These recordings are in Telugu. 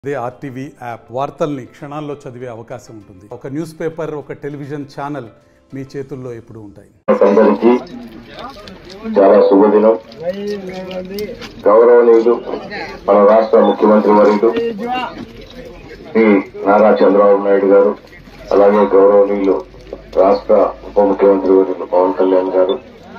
అదే ఆర్టీవీ యాప్ వార్తల్ని క్షణాల్లో చదివే అవకాశం ఉంటుంది ఒక న్యూస్ పేపర్ ఒక టెలివిజన్ ఛానల్ మీ చేతుల్లో ఎప్పుడూ ఉంటాయి అందరికీ చాలా శుభదినం గౌరవనీయులు మన రాష్ట్ర ముఖ్యమంత్రి వర్యులు శ్రీ నారా చంద్రబాబు నాయుడు గారు అలాగే గౌరవనీయులు రాష్ట్ర ఉప ముఖ్యమంత్రి వర్యులు పవన్ కళ్యాణ్ గారు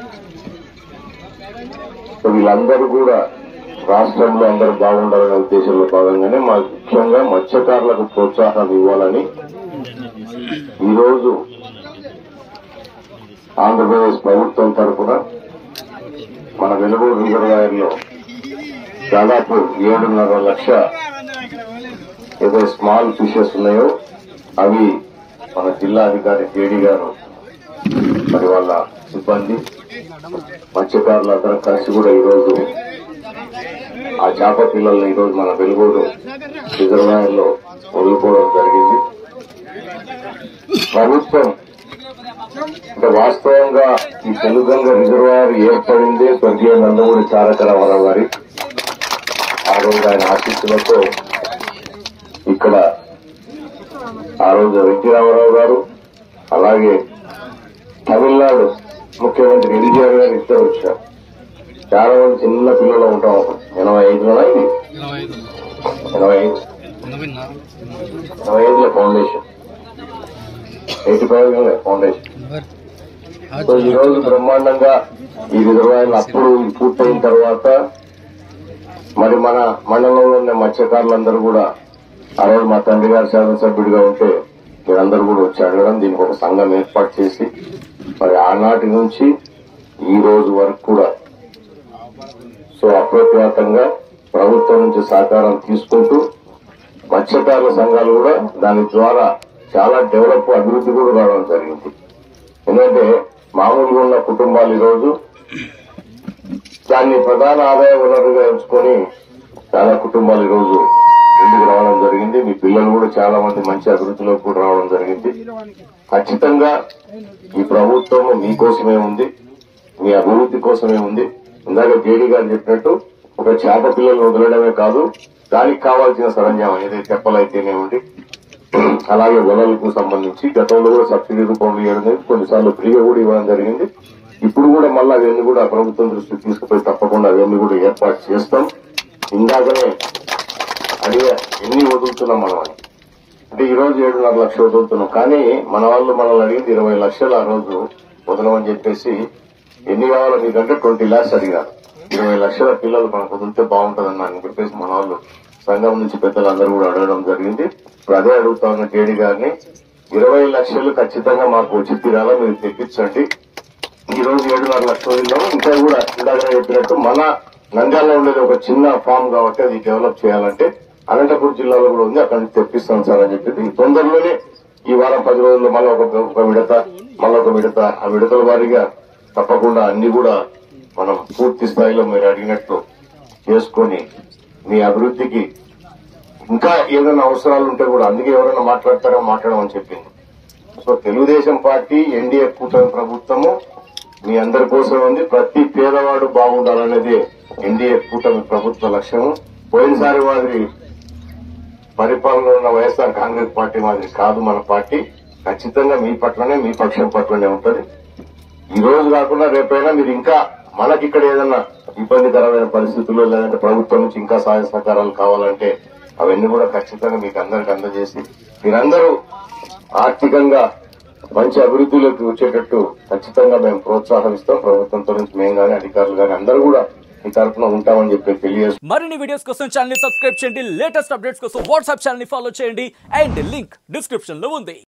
సో వీళ్ళందరూ కూడా రాష్ట్రంలో అందరూ బాగుండాలనే ఉద్దేశంలో భాగంగానే మా ముఖ్యంగా మత్స్యకారులకు ప్రోత్సాహం ఇవ్వాలని ఈరోజు ఆంధ్రప్రదేశ్ ప్రభుత్వం తరఫున మన వెలుగూరు రిజర్వాయర్లో దాదాపు ఏడున్నర లక్ష ఏదో స్మాల్ ఫిషెస్ ఉన్నాయో అవి మన జిల్లా అధికారి జేడి గారు మరి వాళ్ళ సిబ్బంది మత్స్యకారులు అందరం కలిసి కూడా ఈరోజు ఆ చేప పిల్లల్ని ఈరోజు మన వెలుగూరు రిజర్వాయర్లో వదులుకోవడం జరిగింది ప్రభుత్వం అంటే వాస్తవంగా ఈ తెలుగంగ రిజర్వాయర్ ఏర్పడిందే స్వర్గీయ నందమూరి తారక రామారావు గారి ఆ రోజు ఆయన ఆశీస్సులతో ఇక్కడ ఆ రోజు ఎన్టీ రామారావు గారు అలాగే తమిళనాడు ముఖ్యమంత్రి ఎన్టీఆర్ గారు ఇద్దరు వచ్చారు చాలా మంది చిన్న పిల్లలు ఉంటాం ఎనభై ఐదులోనా ఇది ఎనభై ఐదు ఎనభై ఐదులో foundation eighty five foundation so ఈ రోజు బ్రహ్మాండంగా ఈ రిజర్వాయర్లు అప్పుడు పూర్తయిన తర్వాత మరి మన మండలంలో ఉన్న మత్స్యకారులందరూ కూడా ఆ రోజు మా తండ్రి గారు శాసనసభ్యుడిగా ఉంటే మీరందరూ కూడా వచ్చి అడగడం దీనికి ఒక సంఘం ఏర్పాటు చేసి మరి ఆనాటి నుంచి ఈ రోజు వరకు కూడా సో అప్రతిహతంగా ప్రభుత్వం నుంచి సహకారం తీసుకుంటూ మత్స్యకారుల సంఘాలు కూడా దాని ద్వారా చాలా డెవలప్ అభివృద్ధి కూడా రావడం జరిగింది ఎందుకంటే మామూలుగా ఉన్న కుటుంబాలు ఈరోజు దాన్ని ప్రధాన ఆదాయ వనరుగా ఎంచుకొని చాలా కుటుంబాలు ఈరోజు ముందుకు రావడం జరిగింది మీ పిల్లలు కూడా చాలా మంది మంచి అభివృద్ధిలో కూడా రావడం జరిగింది ఖచ్చితంగా ఈ ప్రభుత్వం మీకోసమే ఉంది మీ అభివృద్ధి కోసమే ఉంది ఇందాక జేడీ గారు చెప్పినట్టు ఒక చేప పిల్లలు వదలడమే కాదు దానికి కావాల్సిన సరంజామం ఏదైతే తెప్పలైతేనేమిటి అలాగే వలలకు సంబంధించి గతంలో కూడా సబ్సిడీ రూపంలో ఇవ్వడం జరిగింది కొన్నిసార్లు ఫ్రీగా కూడా ఇవ్వడం జరిగింది ఇప్పుడు కూడా మళ్ళీ అవన్నీ కూడా ప్రభుత్వం దృష్టికి తీసుకుపోయి తప్పకుండా అవన్నీ కూడా ఏర్పాటు చేస్తాం ఇందాకనే అడిగే ఎన్ని వదులుతున్నాం మనం అని అంటే ఈ రోజు ఏడున్నర లక్షలు వదులుతున్నాం కానీ మన వాళ్ళు మనల్ని అడిగింది ఇరవై లక్షలు ఆ రోజు వదలమని చెప్పేసి ఎన్ని కావాలో మీకంటే ట్వంటీ ల్యాక్స్ అడిగారు ఇరవై లక్షల పిల్లలు మనకు వదిలితే బాగుంటుందన్న అని చెప్పేసి మన వాళ్ళు సంఘం నుంచి పెద్దలందరూ కూడా అడగడం జరిగింది ఇప్పుడు అదే అడుగుతా ఉన్న జేడీ గారిని ఇరవై లక్షలు ఖచ్చితంగా మాకు చిత్తిరాల మీరు తెప్పించండి ఈ రోజు ఏడున్నర లక్షలు వదిలాము ఇంకా కూడా ఇందాక చెప్పినట్టు మన నంద్యాలలో ఉండేది ఒక చిన్న ఫామ్ కాబట్టి అది డెవలప్ చేయాలంటే అనంతపురం జిల్లాలో కూడా ఉంది అక్కడి నుంచి తెప్పిస్తాం సార్ అని చెప్పింది తొందరలోనే ఈ వారం పది రోజుల్లో మళ్ళీ ఒక ఒక విడత మళ్ళీ ఒక విడత ఆ విడతల వారీగా తప్పకుండా అన్ని కూడా మనం పూర్తి స్థాయిలో మీరు అడిగినట్టు చేసుకొని మీ అభివృద్ధికి ఇంకా ఏదైనా అవసరాలు ఉంటే కూడా అందుకే ఎవరైనా మాట్లాడతారో మాట్లాడమని చెప్పింది సో తెలుగుదేశం పార్టీ ఎన్డీఏ కూటమి ప్రభుత్వము మీ అందరి కోసం ఉంది ప్రతి పేదవాడు బాగుండాలనేది ఎన్డీఏ కూటమి ప్రభుత్వ లక్ష్యము పోయినసారి మాదిరి పరిపాలన ఉన్న వైఎస్ఆర్ కాంగ్రెస్ పార్టీ మాదిరి కాదు మన పార్టీ ఖచ్చితంగా మీ పట్లనే మీ పక్షం పట్లనే ఉంటది ఈ రోజు కాకుండా రేపైనా మీరు ఇంకా మనకి ఇక్కడ ఏదన్నా ఇబ్బందికరమైన పరిస్థితుల్లో లేదంటే ప్రభుత్వం నుంచి ఇంకా సహాయ సహకారాలు కావాలంటే అవన్నీ కూడా ఖచ్చితంగా మీకు అందరికి అందజేసి మీరందరూ ఆర్థికంగా మంచి అభివృద్ధిలోకి వచ్చేటట్టు ఖచ్చితంగా మేము ప్రోత్సాహం ఇస్తాం ప్రభుత్వంతో నుంచి మేము కానీ అధికారులు కానీ అందరూ కూడా మీ తరఫున ఉంటామని చెప్పి తెలియజేస్తాం మరిన్ని వీడియోస్ కోసం ఛానల్ ని సబ్స్క్రైబ్ చేయండి లేటెస్ట్ అప్డేట్స్ కోసం వాట్సాప్ ఛానల్ ని ఫాలో చేయండి అండ్ లింక్ డిస్క్రిప్షన్ లో ఉంది